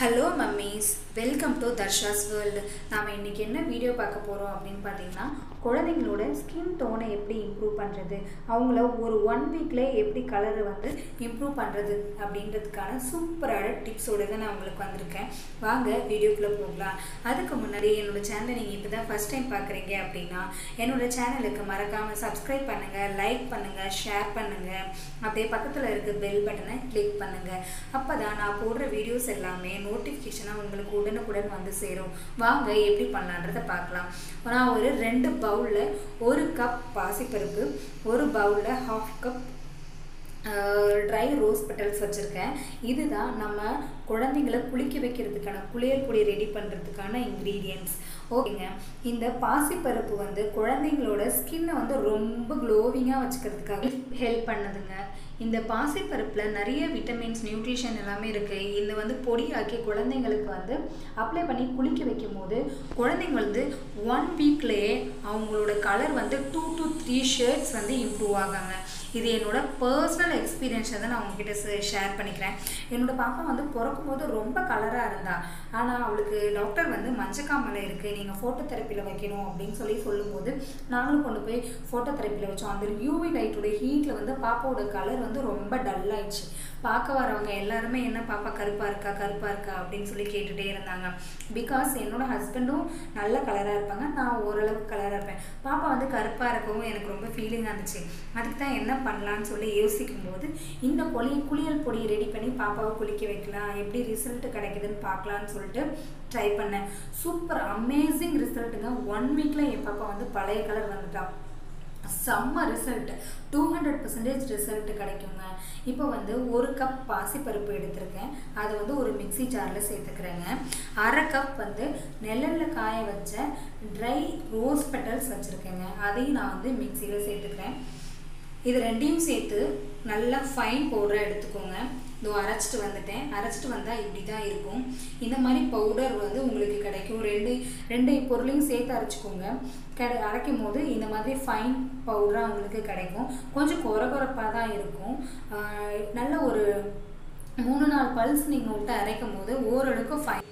hello mummies welcome to Dharsha's world நாம் இன்றைக்கி என்ன வீடியோ பார்க்க போகிறோம் அப்படின்னு பார்த்தீங்கன்னா குழந்தைங்களோட ஸ்கின் டோனை எப்படி இம்ப்ரூவ் பண்ணுறது அவங்கள ஒரு ஒன் வீக்லேயே எப்படி கலரை வந்து இம்ப்ரூவ் பண்ணுறது அப்படின்றதுக்கான சூப்பரான டிப்ஸோடு தான் நான் உங்களுக்கு வந்திருக்கேன் வாங்க வீடியோக்குள்ளே போகலாம் அதுக்கு முன்னாடி என்னோடய சேனலை நீங்கள் இப்போ தான் ஃபஸ்ட் டைம் பார்க்குறீங்க அப்படின்னா என்னோடய சேனலுக்கு மறக்காமல் சப்ஸ்கிரைப் பண்ணுங்கள் லைக் பண்ணுங்கள் ஷேர் பண்ணுங்கள் அப்படியே பக்கத்தில் இருக்க பெல் பட்டனை கிளிக் பண்ணுங்கள் அப்போ தான் நான் போடுற வீடியோஸ் எல்லாமே நோட்டிஃபிகேஷனாக உங்களுக்கு உடனுக்குடன் வந்து சேரும் வாங்க எப்படி பண்ணலான்றதை பார்க்கலாம் நான் ஒரு ரெண்டு பவுலில் ஒரு கப் பாசிப்பருப்பு ஒரு பவுலில் half cup dry rose petals வச்சுருக்கேன் இதுதான் நம்ம குழந்தைங்கள குளிக்க வைக்கிறதுக்கான குளியல் பொடி ரெடி பண்ணுறதுக்கான இன்க்ரீடியன்ட்ஸ் ஓகேங்க இந்த பாசிப்பருப்பு வந்து குழந்தைங்களோட ஸ்கின்னை வந்து ரொம்ப க்ளோவிங்காக வச்சுக்கிறதுக்காக ஹெல்ப் பண்ணுதுங்க இந்த பாசிப்பருப்பில் நிறைய விட்டமின்ஸ் நியூட்ரிஷன் எல்லாமே இருக்குது இது வந்து பொடியாக்கி குழந்தைங்களுக்கு வந்து அப்ளை பண்ணி குளிக்க வைக்கும் போது குழந்தைங்க வந்து ஒன் வீக்லேயே அவங்களோட கலர் வந்து டூ டு த்ரீ ஷேர்ட்ஸ் வந்து இம்ப்ரூவ் ஆகாங்க இது என்னோட பர்சனல் எக்ஸ்பீரியன்ஸை தான் நான் உங்ககிட்ட ஷேர் பண்ணிக்கிறேன் என்னோட பாப்பா வந்து பிறக்கும் போது ரொம்ப கலராக இருந்தா ஆனால் அவளுக்கு டாக்டர் வந்து மஞ்சக்காமலை இருக்குது நீங்கள் ஃபோட்டோ தெரப்பியில் வைக்கணும் அப்படின்னு சொல்லி சொல்லும்போது நாங்களும் கொண்டு போய் ஃபோட்டோ தெரப்பியில் வச்சோம் அந்த யூவி லைட்டோட ஹீட்டில் வந்து பாப்பாவோட கலர் வந்து ரொம்ப டல் ஆயிடுச்சு பார்க்க வரவங்க எல்லாருமே என்ன பாப்பா கருப்பாக இருக்கா கருப்பாக இருக்கா அப்படின்னு சொல்லி கேட்டுகிட்டே இருந்தாங்க பிகாஸ் என்னோட ஹஸ்பண்டும் நல்ல கலராக இருப்பாங்க நான் ஓரளவுக்கு கலராக இருப்பேன் பாப்பா வந்து கருப்பாக இருக்கவும் எனக்கு ரொம்ப ஃபீலிங்காக இருந்துச்சு அதுக்கு தான் என்ன பண்ணலான்னு சொல்லி யோசிக்கும் போது இந்த பொலி குளியல் பொடி ரெடி பண்ணி பாப்பாவை குளிக்க வைக்கலாம் எப்படி ரிசல்ட் கிடைக்குதுன்னு பார்க்கலான்னு சொல்லிட்டு ட்ரை பண்ணேன் சூப்பர் அமேசிங் ரிசல்ட்டுங்க ஒன் வீக்கில் என் பாப்பா வந்து பழைய கலர் வந்துட்டான் செம்ம result two hundred percentage result கிடைக்குங்க இப்போ வந்து ஒரு கப் பாசிப்பருப்பு எடுத்திருக்கேன் அதை வந்து ஒரு மிக்சி ஜாரில் சேர்த்துக்கிறேங்க அரை கப் வந்து நெல்லில் காய வச்ச ட்ரை ரோஸ் பெட்டல்ஸ் வச்சுருக்கேங்க அதையும் நான் வந்து மிக்சியில் சேர்த்துக்கிறேன் இது ரெண்டையும் சேர்த்து நல்லா ஃபைன் பவுடராக எடுத்துக்கோங்க இதோ அரைச்சிட்டு வந்துட்டேன் அரைச்சிட்டு வந்தால் இப்படி தான் இருக்கும் இந்த மாதிரி பவுடர் வந்து உங்களுக்கு கிடைக்கும் ரெண்டு ரெண்டு பொருளையும் சேர்த்து அரைச்சிக்கோங்க கிடை அரைக்கும் போது இந்த மாதிரி ஃபைன் பவுடராக உங்களுக்கு கிடைக்கும் கொஞ்சம் குறை குறைப்பாக தான் இருக்கும் நல்ல ஒரு மூணு நாலு பல்ஸ் நீங்கள் விட்டு அரைக்கும் போது ஓரளவுக்கு ஃபைன்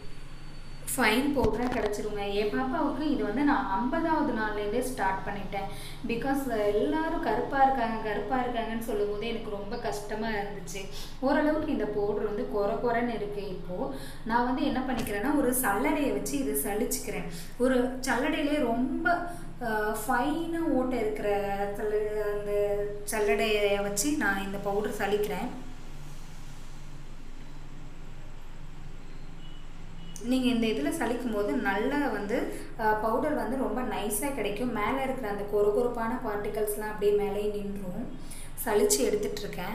ஃபைன் பவுடராக கிடச்சிருங்க என் பாப்பாவுக்கு இது வந்து நான் ஐம்பதாவது நாள்லேருந்தே ஸ்டார்ட் பண்ணிட்டேன் பிகாஸ் எல்லோரும் கருப்பாக இருக்காங்க கருப்பாக இருக்காங்கன்னு சொல்லும்போது எனக்கு ரொம்ப கஷ்டமாக இருந்துச்சு ஓரளவுக்கு இந்த பவுடர் வந்து குறை குறைன்னு இருக்குது இப்போது நான் வந்து என்ன பண்ணிக்கிறேன்னா ஒரு சல்லடையை வச்சு இதை சளிச்சுக்கிறேன் ஒரு சல்லடையிலே ரொம்ப ஃபைனாக ஓட்டை இருக்கிற சல்ல அந்த சல்லடையை வச்சு நான் இந்த பவுடர் சளிக்கிறேன் நீங்கள் இந்த இதில் சலிக்கும் போது நல்லா வந்து பவுடர் வந்து ரொம்ப நைஸாக கிடைக்கும் மேலே இருக்கிற அந்த கொரு கொறுப்பான பார்ட்டிகல்ஸ்லாம் அப்படியே மேலே நின்றும் சலிச்சு எடுத்துட்ருக்கேன்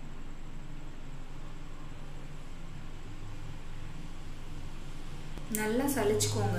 நல்லா சலிச்சுக்கோங்க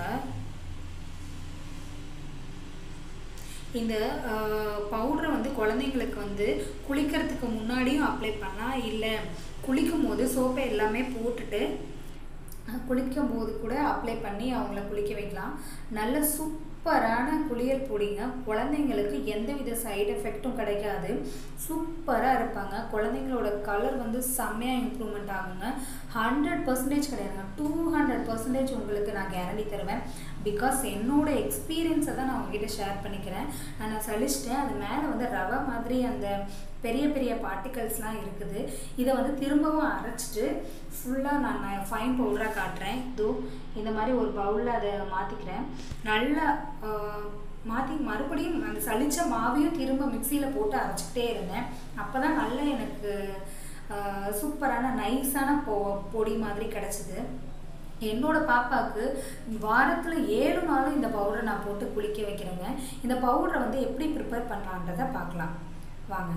இந்த பவுடரை வந்து குழந்தைங்களுக்கு வந்து குளிக்கிறதுக்கு முன்னாடியும் அப்ளை பண்ணலாம் இல்லை குளிக்கும் போது சோப்பை எல்லாமே போட்டுட்டு குளிக்கும் போது கூட அப்ளை பண்ணி அவங்கள குளிக்க வைக்கலாம் நல்ல சூப்பரான குளியல் பொடிங்க குழந்தைங்களுக்கு எந்தவித சைடு எஃபெக்டும் கிடைக்காது சூப்பராக இருப்பாங்க குழந்தைங்களோட கலர் வந்து செம்மையாக இம்ப்ரூவ்மெண்ட் ஆகுங்க ஹண்ட்ரட் பர்சன்டேஜ் கிடையாதுங்க டூ ஹண்ட்ரட் பர்சன்டேஜ் உங்களுக்கு நான் கேரண்டி தருவேன் பிகாஸ் என்னோட எக்ஸ்பீரியன்ஸை தான் நான் உங்ககிட்ட ஷேர் பண்ணிக்கிறேன் நான் சலிச்சிட்டேன் அது மேலே வந்து ரவை மாதிரி அந்த பெரிய பெரிய பார்ட்டிகல்ஸ்லாம் இருக்குது இதை வந்து திரும்பவும் அரைச்சிட்டு ஃபுல்லாக நான் ஃபைன் பவுடராக காட்டுறேன் இதோ இந்த மாதிரி ஒரு பவுலில் அதை மாற்றிக்கிறேன் நல்லா மாற்றி மறுபடியும் அந்த சளிச்ச மாவையும் திரும்ப மிக்சியில் போட்டு அரைச்சிக்கிட்டே இருந்தேன் அப்போ தான் நல்லா எனக்கு சூப்பரான நைஸான பொ பொடி மாதிரி கிடச்சிது என்னோட பாப்பாவுக்கு வாரத்தில் ஏழு நாளும் இந்த பவுடரை நான் போட்டு குளிக்க வைக்கிறேங்க இந்த பவுடரை வந்து எப்படி ப்ரிப்பேர் பண்ணலான்றதை பார்க்கலாம் வாங்க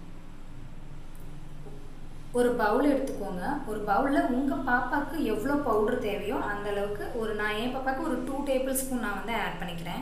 ஒரு பவுல் எடுத்துக்கோங்க ஒரு பவுலில் உங்கள் பாப்பாவுக்கு எவ்வளோ பவுட்ரு தேவையோ அந்த அளவுக்கு ஒரு நான் என் பாப்பாவுக்கு ஒரு டூ டேபிள் ஸ்பூன் நான் வந்து ஆட் பண்ணிக்கிறேன்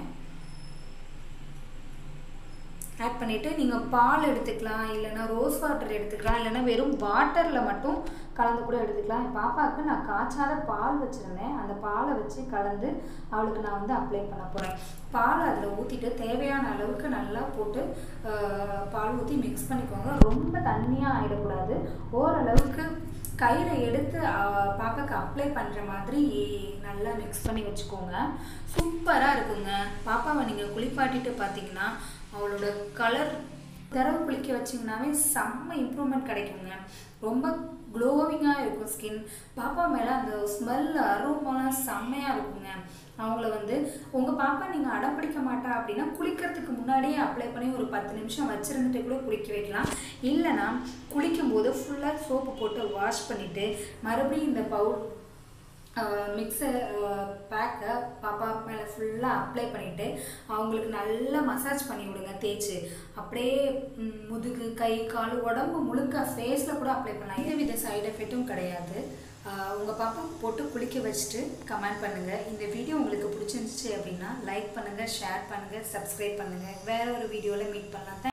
ஆட் பண்ணிவிட்டு நீங்கள் பால் எடுத்துக்கலாம் இல்லைனா ரோஸ் வாட்டர் எடுத்துக்கலாம் இல்லைனா வெறும் வாட்டரில் மட்டும் கலந்து கூட எடுத்துக்கலாம் என் பாப்பாவுக்கு நான் காய்ச்சாத பால் வச்சுருந்தேன் அந்த பாலை வச்சு கலந்து அவளுக்கு நான் வந்து அப்ளை பண்ண போகிறேன் பால் அதில் ஊற்றிட்டு தேவையான அளவுக்கு நல்லா போட்டு பால் ஊற்றி மிக்ஸ் பண்ணிக்கோங்க ரொம்ப தண்ணியாக ஆகிடக்கூடாது ஓரளவுக்கு கயிறை எடுத்து அஹ், பாப்பாக்கு அப்ளை பண்ணுற மாதிரி நல்லா மிக்ஸ் பண்ணி வச்சுக்கோங்க சூப்பராக இருக்குங்க பாப்பாவை நீங்கள் குளிப்பாட்டிட்டு பார்த்தீங்கன்னா அவளோட கலர் தடவை குளிக்க வச்சிங்கனாவே செம்ம இம்ப்ரூவ்மெண்ட் கிடைக்குங்க ரொம்ப க்ளோவிங்காக இருக்கும் ஸ்கின் பாப்பா மேலே அந்த ஸ்மெல் அரோமாலாம் செம்மையாக இருக்குங்க அவங்கள வந்து உங்கள் பாப்பா நீங்கள் அடம் பிடிக்க மாட்டா அப்படின்னா குளிக்கிறதுக்கு முன்னாடியே அப்ளை பண்ணி ஒரு பத்து நிமிஷம் வச்சுருந்துட்டு கூட குளிக்க வைக்கலாம் இல்லைன்னா குளிக்கும்போது ஃபுல்லாக சோப்பு போட்டு வாஷ் பண்ணிவிட்டு மறுபடியும் இந்த பவுல் மிக்சர் பேக்கை பாப்பா மேலே ஃபுல்லாக அப்ளை பண்ணிவிட்டு அவங்களுக்கு நல்லா மசாஜ் பண்ணி விடுங்க தேய்ச்சி அப்படியே ம், முதுகு கை கால் உடம்பு முழுக்க ஃபேஸில் கூட அப்ளை பண்ணலாம் எந்த வித சைடு எஃபெக்ட்டும் கிடையாது உங்கள் பாப்பா போட்டு குளிக்க வச்சுட்டு கமெண்ட் பண்ணுங்கள் இந்த வீடியோ உங்களுக்கு பிடிச்சிருந்துச்சு அப்படின்னா லைக் பண்ணுங்கள் ஷேர் பண்ணுங்கள் சப்ஸ்கிரைப் பண்ணுங்கள் வேற ஒரு வீடியோவில் மீட் பண்ணலாம்